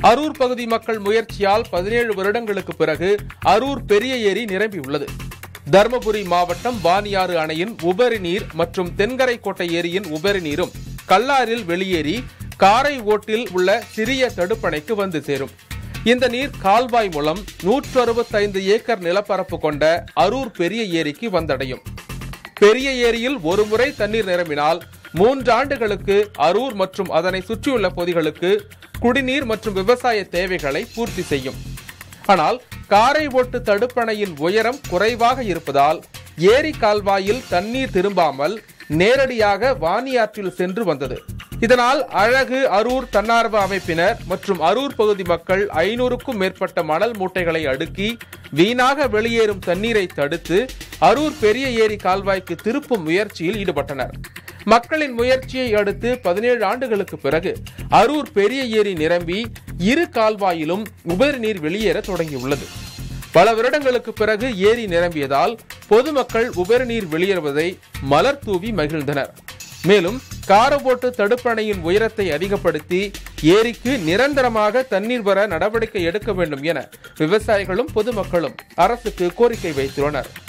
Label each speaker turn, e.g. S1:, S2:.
S1: அரூர் பகுதி மக்கள் முயற்சியால் பதினேழு வருடங்களுக்கு பிறகு அரூர் பெரிய ஏரி நிரம்பியுள்ளது தருமபுரி மாவட்டம் வாணியாறு அணையின் உபரி நீர் மற்றும் தென்கரை கோட்டை ஏரியின் உபரி நீரும் கல்லாரில் வெளியேறி காரை ஓட்டில் உள்ள சிறிய தடுப்பணைக்கு வந்து சேரும் இந்த நீர் கால்வாய் மூலம் நூற்று அறுபத்தைந்து ஏக்கர் நிலப்பரப்பு கொண்ட அரூர் பெரிய ஏரிக்கு வந்தடையும் பெரிய ஏரியில் ஒருமுறை தண்ணீர் நிரம்பினால் மூன்று ஆண்டுகளுக்கு அரூர் மற்றும் அதனை சுற்றியுள்ள பகுதிகளுக்கு குடிநீர் மற்றும் விவசாய தேவைகளை பூர்த்தி செய்யும் ஆனால் காரை ஓட்டு தடுப்பணையின் உயரம் குறைவாக இருப்பதால் ஏரி கால்வாயில் தண்ணீர் திரும்பாமல் நேரடியாக வாணியாற்றில் சென்று வந்தது இதனால் அழகு அரூர் தன்னார்வ அமைப்பினர் மற்றும் அரூர் பகுதி மக்கள் ஐநூறுக்கும் மேற்பட்ட மணல் மூட்டைகளை அடுக்கி வீணாக வெளியேறும் தண்ணீரை தடுத்து அரூர் பெரிய ஏரி கால்வாய்க்கு திருப்பும் முயற்சியில் ஈடுபட்டனர் மக்களின் முயற்சியை அடுத்து பதினேழு ஆண்டுகளுக்கு பிறகு அரூர் பெரிய ஏரி நிரம்பி இரு கால்வாயிலும் உபரி நீர் வெளியேற தொடங்கியுள்ளது பல வருடங்களுக்கு பிறகு ஏரி நிரம்பியதால் பொதுமக்கள் உபரி நீர் வெளியேறுவதை மலர் தூவி மகிழ்ந்தனர் மேலும் காரபோட்டு தடுப்பணையின் உயரத்தை அதிகப்படுத்தி ஏரிக்கு நிரந்தரமாக தண்ணீர் வர நடவடிக்கை எடுக்க வேண்டும் என விவசாயிகளும் பொதுமக்களும் அரசுக்கு கோரிக்கை வைத்துள்ளனர்